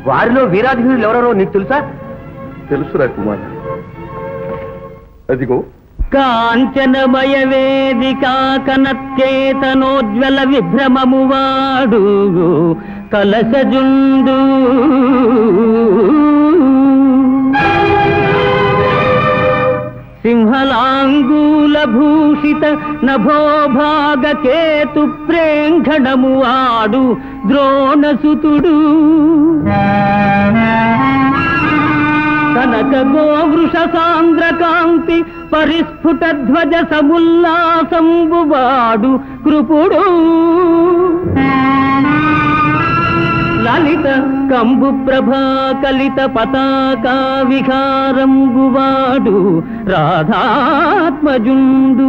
వారిలో వీరాధికులు ఎవరెవరో నీకు తెలుసా తెలుసురా కుమార అదిగో కాంచనమయ వేదికా కనత్యేతనోజ్వల విభ్రమము వాడు కలసజుండు సింహలాంగూల భూషిత నభోభాగ కేతు ప్రేంఘణము వాడు ద్రోణసుతుడు కనక గోవృష సాంద్ర కాంతి పరిస్ఫుట ధ్వజ సముల్లాసంబువాడు కృపుడు లలిత కంబు ప్రభా కలిత పతాకా విహారంబువాడు రాధాత్మజుండు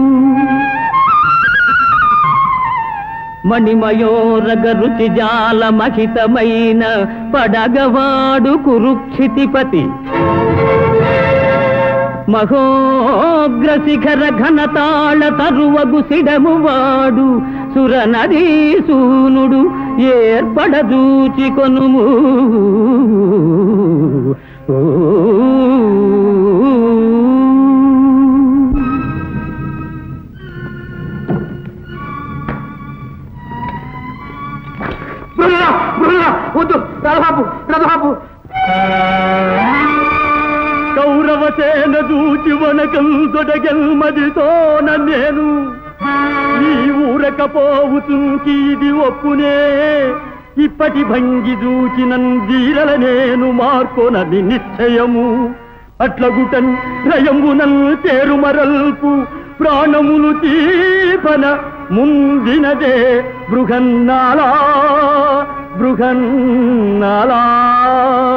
మణిమయోరగ రుచి జాల మహితమైన పడగవాడు కురుక్షితిపతి మహోగ్ర శిఖర ఘనతాళ తరువగు సిడము వాడు సురనదీ సూనుడు ఏర్పడదూచి కొనుము ఓ బృహ, బృహ, వద్దు రథబాబు రథబాబు కౌరవ సేన దూచి వనకంతొడగెల్మదితోన నేను ఈ ఊరకపోవుతుంకి ఇది ఒప్పునే ఇప్పటి భంగి దూచిన వీరల నేను మార్కొనది నిశ్చయము అట్లగుటన్ రయమునల్ తేరుమరల్పు ప్రాణములు తీపన ముందినదే బృహన్నాలా బృహన్నాలా